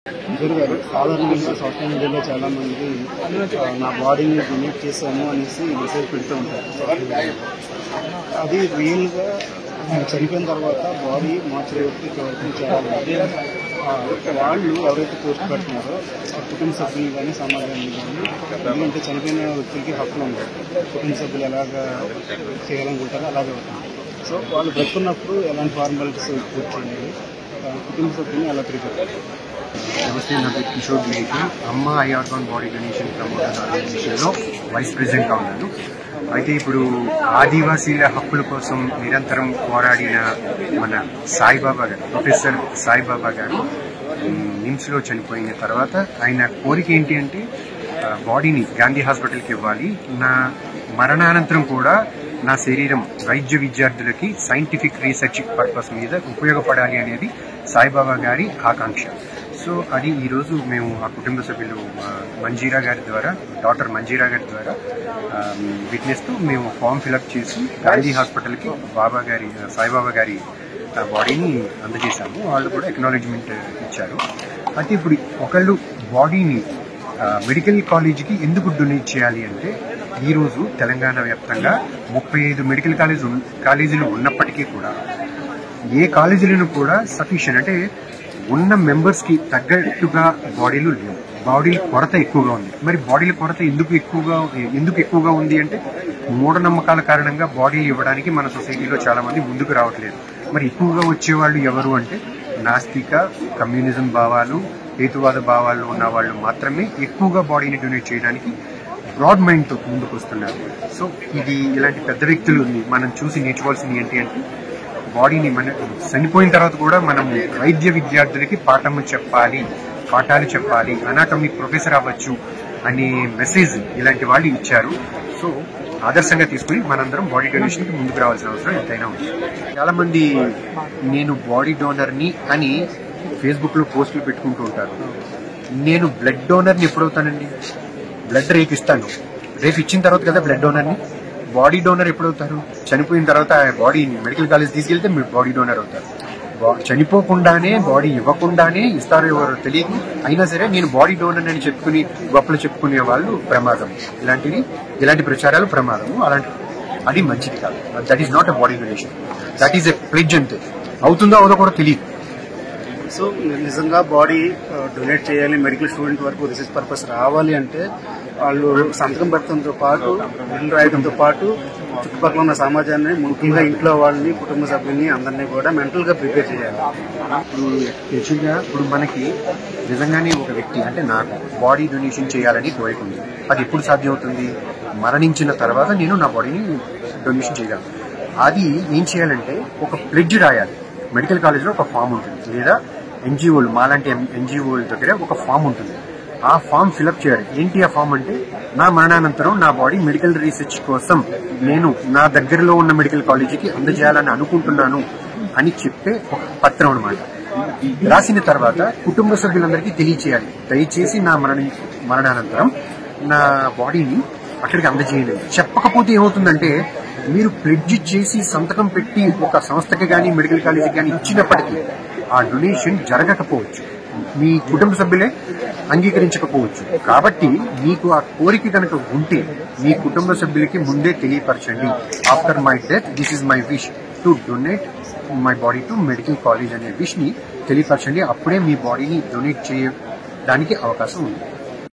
గురు గారు సాధారణంగా సోషల్ మీడియాలో చాలా మంది ఆ, నా బాడీని డొనేట్ చేశాము అనేసి మెసేజ్ పెడుతూ ఉంటారు సోషల్ మీడియాలో. అది రియల్ గా ఆ, చనిపోయిన తర్వాత బాడీ మార్చి వరకు ఇక్కడ వరకు చేయాలంటే ఆ, వాళ్ళు ఎవరైతే పోస్ట్ పెడుతున్నారో ఆ కుటుంబ సభ్యులు కానీ సమాజాన్ని కానీ ఎందుకంటే చనిపోయిన వ్యక్తులకి హక్కులు ఉంటాయి కుటుంబ సభ్యులు ఎలాగా చేయాలనుకుంటారో అలాగే ఉంటుంది సో వాళ్ళు బ్రతుకున్నప్పుడు ఎలాంటి ఫార్మాలిటీస్ పూర్తి చేయాలి ఆ, కుటుంబ సభ్యుల్ని ఎలా తిరిగి నమస్తే నా పేరు కిషోర్ మేకి అమ్మ ఐఆర్గాన్ బాడీ డొనేషన్ ప్రమోషన్ ఆర్గనైజేషన్లో వైస్ ప్రెసిడెంట్గా ఉన్నాను అయితే ఇప్పుడు ఆదివాసీల హక్కుల కోసం నిరంతరం పోరాడిన మన సాయిబాబా గారు ప్రొఫెసర్ సాయిబాబా గారు మ్, నిమ్స్లో చనిపోయిన తర్వాత ఆయన కోరిక ఏంటి అంటే ఆ, బాడీని గాంధీ హాస్పిటల్కి ఇవ్వాలి నా మరణానంతరం కూడా నా శరీరం వైద్య విద్యార్థులకి సైంటిఫిక్ రీసెర్చ్ పర్పస్ మీద ఉపయోగపడాలి అనేది సాయిబాబా గారి ఆకాంక్ష సో అది ఈరోజు మేము ఆ కుటుంబ సభ్యులు ఆ, మంజీరా గారి ద్వారా డాక్టర్ మంజీరా గారి ద్వారా విట్నెస్ తో మేము ఫామ్ ఫిలప్ చేసి గాంధీ హాస్పిటల్కి బాబా గారి సాయిబాబా గారి ఆ, బాడీని అందజేశాము వాళ్ళు కూడా ఎక్నాలజ్మెంట్ ఇచ్చారు అయితే ఇప్పుడు ఒకళ్ళు బాడీని ఆ, మెడికల్ కాలేజీకి ఎందుకు డొనేట్ చేయాలి అంటే ఈ రోజు తెలంగాణ వ్యాప్తంగా ముప్పై ఐదు మెడికల్ కాలేజ్ ఉన్- కాలేజీలు ఉన్నప్పటికీ కూడా ఏ కాలేజీలను కూడా సఫిషియెంట్ అంటే ఉన్న మెంబర్స్ కి తగ్గట్టుగా బాడీలు లేవు బాడీల కొరత ఎక్కువగా ఉంది మరి బాడీల కొరత ఎందుకు ఎక్కువగా ఎందుకు ఎక్కువగా ఉంది అంటే మూఢనమ్మకాల కారణంగా బాడీలు ఇవ్వడానికి మన సొసైటీలో చాలా మంది ముందుకు రావట్లేదు మరి ఎక్కువగా వచ్చేవాళ్ళు ఎవరు అంటే నాస్తిక కమ్యూనిజం భావాలు హేతువాద భావాలు ఉన్న వాళ్ళు మాత్రమే ఎక్కువగా బాడీని డొనేట్ చేయడానికి బ్రాడ్ మైండ్ తో ముందుకు వస్తున్నారు సో ఇది ఇలాంటి పెద్ద వ్యక్తులు మనం చూసి నేర్చుకోవాల్సింది ఏంటి అంటే బాడీని మన చనిపోయిన తర్వాత కూడా మనం వైద్య విద్యార్థులకి పాఠము చెప్పాలి పాఠాలు చెప్పాలి అనాటమీ ప్రొఫెసర్ అవ్వచ్చు అనే మెసేజ్ ఇలాంటి వాళ్ళు ఇచ్చారు సో ఆదర్శంగా తీసుకుని మనందరం బాడీ డొనేషన్ కి ముందుకు రావాల్సిన అవసరం ఎంతైనా ఉంది చాలా మంది నేను బాడీ డోనర్ ని అని ఫేస్బుక్ లో పోస్టులు పెట్టుకుంటూ ఉంటారు నేను బ్లడ్ డోనర్ ని ఎప్పుడవుతానండి బ్లడ్ రేపు ఇస్తాను రేపు ఇచ్చిన తర్వాత కదా బ్లడ్ డోనర్ ని బాడీ డోనర్ ఎప్పుడవుతారు చనిపోయిన తర్వాత ఆ బాడీని మెడికల్ కాలేజ్ తీసుకెళ్తే మీరు బాడీ డోనర్ అవుతారు బా- చనిపోకుండానే బాడీ ఇవ్వకుండానే ఇస్తారో ఎవరో తెలియదు అయినా సరే నేను బాడీ డోనర్ అని చెప్పుకుని గొప్పలు చెప్పుకునే వాళ్ళు ప్రమాదం ఇలాంటివి ఇలాంటి ప్రచారాలు ప్రమాదము అలాంటి అది మంచిది కాదు that is not a body donation that is a pledge అంతే అవుతుందో అవుదో కూడా తెలియదు సో నిజంగా బాడీ డొనేట్ చేయాలి మెడికల్ స్టూడెంట్ వరకు రీసెర్చ్ పర్పస్ రావాలి అంటే వాళ్ళు సంతకం పెట్టడంతో పాటు బిల్లు రాయడంతో పాటు చుట్టుపక్కల ఉన్న సమాజాన్ని ముఖ్యంగా ఇంట్లో వాళ్ళని కుటుంబ సభ్యుల్ని అందరినీ కూడా మెంటల్ గా ప్రిపేర్ చేయాలి ఇప్పుడు యాక్చువల్గా ఇప్పుడు మనకి నిజంగానే ఒక వ్యక్తి అంటే నాకు బాడీ డొనేషన్ చేయాలని కోరిక ఉంది అది ఎప్పుడు సాధ్యం అవుతుంది మరణించిన తర్వాత నేను నా బాడీని డొనేషన్ చేయగలను అది ఏం చేయాలంటే ఒక ప్లెడ్జ్ రాయాలి మెడికల్ కాలేజ్లో ఒక ఫామ్ ఉంటుంది లేదా ఎన్జిఓలు మాలాంటి ఎన్జిఓల దగ్గర ఒక ఫామ్ ఉంటుంది ఆ ఫామ్ ఫిలప్ చేయాలి ఏంటి ఆ ఫామ్ అంటే నా మరణానంతరం నా బాడీ మెడికల్ రీసెర్చ్ కోసం నేను నా దగ్గరలో ఉన్న మెడికల్ కాలేజీకి అందజేయాలని అనుకుంటున్నాను అని చెప్పే ఒక పత్రం అనమాట రాసిన తర్వాత కుటుంబ సభ్యులందరికీ తెలియచేయాలి దయచేసి నా మరణ మరణానంతరం నా బాడీని అక్కడికి అందజేయండి చెప్పకపోతే ఏమవుతుందంటే మీరు ప్లెడ్జ్ చేసి సంతకం పెట్టి ఒక సంస్థకి కానీ మెడికల్ కాలేజీకి కానీ ఇచ్చినప్పటికీ ఆ డొనేషన్ జరగకపోవచ్చు మీ కుటుంబ సభ్యులే అంగీకరించకపోవచ్చు కాబట్టి మీకు ఆ కోరిక కనుక ఉంటే మీ కుటుంబ సభ్యులకి ముందే తెలియపరచండి after my death this is my wish to donate my body to medical college అనే విష్ ని తెలియపరచండి అప్పుడే మీ బాడీని డొనేట్ చేయడానికి అవకాశం ఉంది